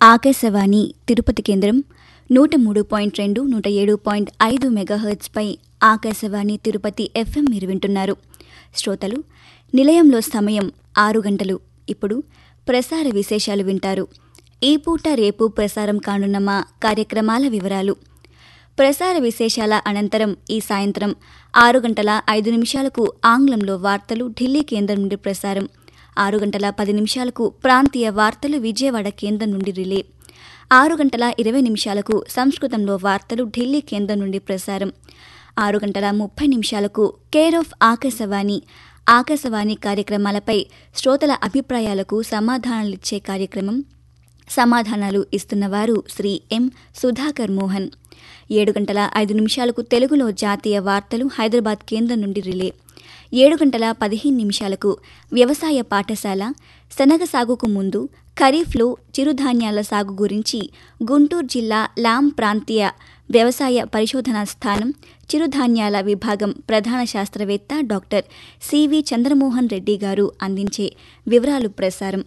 ఆకాశవాణి తిరుపతి కేంద్రం నూట మూడు పాయింట్ రెండు నూట ఏడు పాయింట్ ఐదు మెగాహెర్ట్స్పై ఆకాశవాణి తిరుపతి ఎఫ్ఎం మీరు వింటున్నారు శ్రోతలు నిలయంలో సమయం ఆరు గంటలు ఇప్పుడు ప్రసార విశేషాలు వింటారు ఈ పూట రేపు ప్రసారం కానున్న మా కార్యక్రమాల వివరాలు ప్రసార విశేషాల అనంతరం ఈ సాయంత్రం ఆరు గంటల ఐదు నిమిషాలకు ఆంగ్లంలో వార్తలు ఢిల్లీ కేంద్రం నుండి ప్రసారం ఆరు గంటల పది నిమిషాలకు ప్రాంతీయ వార్తలు విజయవాడ కేంద్రం నుండి రిలే ఆరు గంటల ఇరవై నిమిషాలకు సంస్కృతంలో వార్తలు ఢిల్లీ కేంద్రం నుండి ప్రసారం ఆరు గంటల ముప్పై నిమిషాలకు కేర్ ఆఫ్ ఆకాశవాణి ఆకాశవాణి కార్యక్రమాలపై శ్రోతల అభిప్రాయాలకు సమాధానాలిచ్చే కార్యక్రమం సమాధానాలు ఇస్తున్నవారు శ్రీ ఎం సుధాకర్ మోహన్ ఏడు గంటల ఐదు నిమిషాలకు తెలుగులో జాతీయ వార్తలు హైదరాబాద్ కేంద్రం నుండి రిలే ఏడు గంటల పదిహేను నిమిషాలకు వ్యవసాయ పాఠశాల శనగ సాగుకు ముందు ఖరీఫ్లో చిరుధాన్యాల సాగు గురించి గుంటూరు జిల్లా లాం ప్రాంతీయ వ్యవసాయ పరిశోధనా స్థానం చిరుధాన్యాల విభాగం ప్రధాన శాస్త్రవేత్త డాక్టర్ సివి చంద్రమోహన్ రెడ్డి గారు అందించే వివరాలు ప్రసారం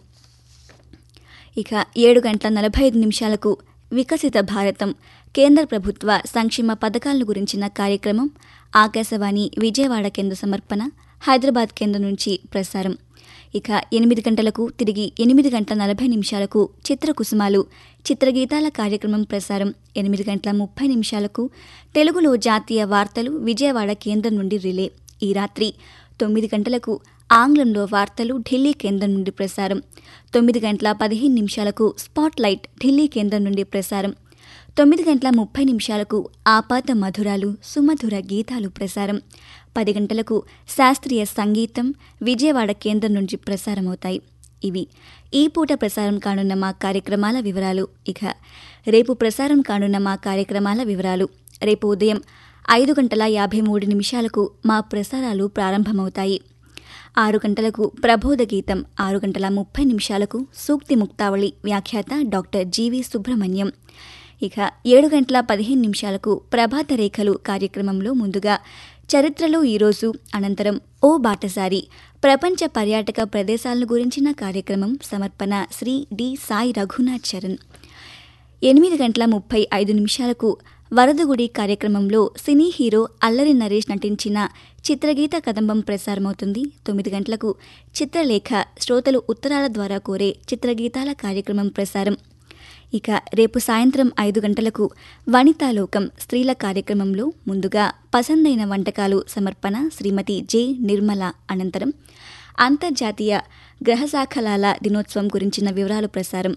ఇక ఏడు గంటల నలభై ఐదు నిమిషాలకు వికసిత భారతం కేంద్ర ప్రభుత్వ సంక్షేమ పథకాలను గురించిన కార్యక్రమం ఆకాశవాణి విజయవాడ కేంద్ర సమర్పణ హైదరాబాద్ కేంద్రం నుంచి ప్రసారం ఇక ఎనిమిది గంటలకు తిరిగి ఎనిమిది గంటల నలభై నిమిషాలకు చిత్రకుసుమాలు చిత్రగీతాల కార్యక్రమం ప్రసారం ఎనిమిది గంటల ముప్పై నిమిషాలకు తెలుగులో జాతీయ వార్తలు విజయవాడ కేంద్రం నుండి రిలే ఈ రాత్రి తొమ్మిది గంటలకు ఆంగ్లంలో వార్తలు ఢిల్లీ కేంద్రం నుండి ప్రసారం తొమ్మిది గంటల పదిహేను నిమిషాలకు స్పాట్ లైట్ ఢిల్లీ కేంద్రం నుండి ప్రసారం తొమ్మిది గంటల ముప్పై నిమిషాలకు ఆపాత మధురాలు సుమధుర గీతాలు ప్రసారం పది గంటలకు శాస్త్రీయ సంగీతం విజయవాడ కేంద్రం నుంచి ప్రసారమవుతాయి ఇవి ఈ పూట ప్రసారం కానున్న మా కార్యక్రమాల వివరాలు ఇక రేపు ప్రసారం కానున్న మా కార్యక్రమాల వివరాలు రేపు ఉదయం ఐదు గంటల యాభై మూడు నిమిషాలకు మా ప్రసారాలు ప్రారంభమవుతాయి ఆరు గంటలకు ప్రబోధ గీతం ఆరు గంటల ముప్పై నిమిషాలకు సూక్తి ముక్తావళి వ్యాఖ్యాత డాక్టర్ జీవి సుబ్రహ్మణ్యం ఇక ఏడు గంటల పదిహేను నిమిషాలకు ప్రభాత రేఖలు కార్యక్రమంలో ముందుగా చరిత్రలో ఈరోజు అనంతరం ఓ బాటసారి ప్రపంచ పర్యాటక ప్రదేశాలను గురించిన కార్యక్రమం సమర్పణ శ్రీ డి సాయి రఘునాథ్ చరణ్ ఎనిమిది గంటల ముప్పై ఐదు నిమిషాలకు వరదగుడి కార్యక్రమంలో సినీ హీరో అల్లరి నరేష్ నటించిన చిత్రగీత కదంబం ప్రసారమవుతుంది తొమ్మిది గంటలకు చిత్రలేఖ శ్రోతలు ఉత్తరాల ద్వారా కోరే చిత్రగీతాల కార్యక్రమం ప్రసారం ఇక రేపు సాయంత్రం ఐదు గంటలకు వనితాలోకం స్త్రీల కార్యక్రమంలో ముందుగా పసందైన వంటకాలు సమర్పణ శ్రీమతి జె నిర్మల అనంతరం అంతర్జాతీయ గ్రహశాఖలాల దినోత్సవం గురించిన వివరాలు ప్రసారం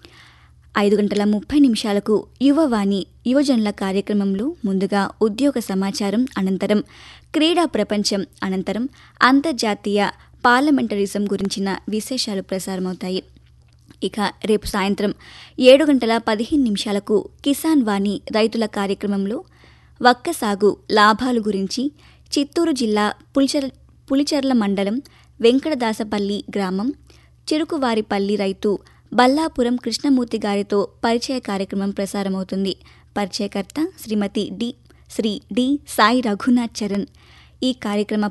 ఐదు గంటల ముప్పై నిమిషాలకు యువవాణి యువజనుల కార్యక్రమంలో ముందుగా ఉద్యోగ సమాచారం అనంతరం క్రీడా ప్రపంచం అనంతరం అంతర్జాతీయ పార్లమెంటరిజం గురించిన విశేషాలు ప్రసారమవుతాయి ఇక రేపు సాయంత్రం ఏడు గంటల పదిహేను నిమిషాలకు కిసాన్ వాణి రైతుల కార్యక్రమంలో వక్క సాగు లాభాలు గురించి చిత్తూరు జిల్లా పులిచెర్ పులిచెర్ల మండలం వెంకటదాసపల్లి గ్రామం చిరుకువారిపల్లి రైతు బల్లాపురం కృష్ణమూర్తి గారితో పరిచయ కార్యక్రమం ప్రసారమవుతుంది పరిచయకర్త శ్రీమతి డి శ్రీ డి సాయి రఘునాథ్ చరణ్ ఈ కార్యక్రమ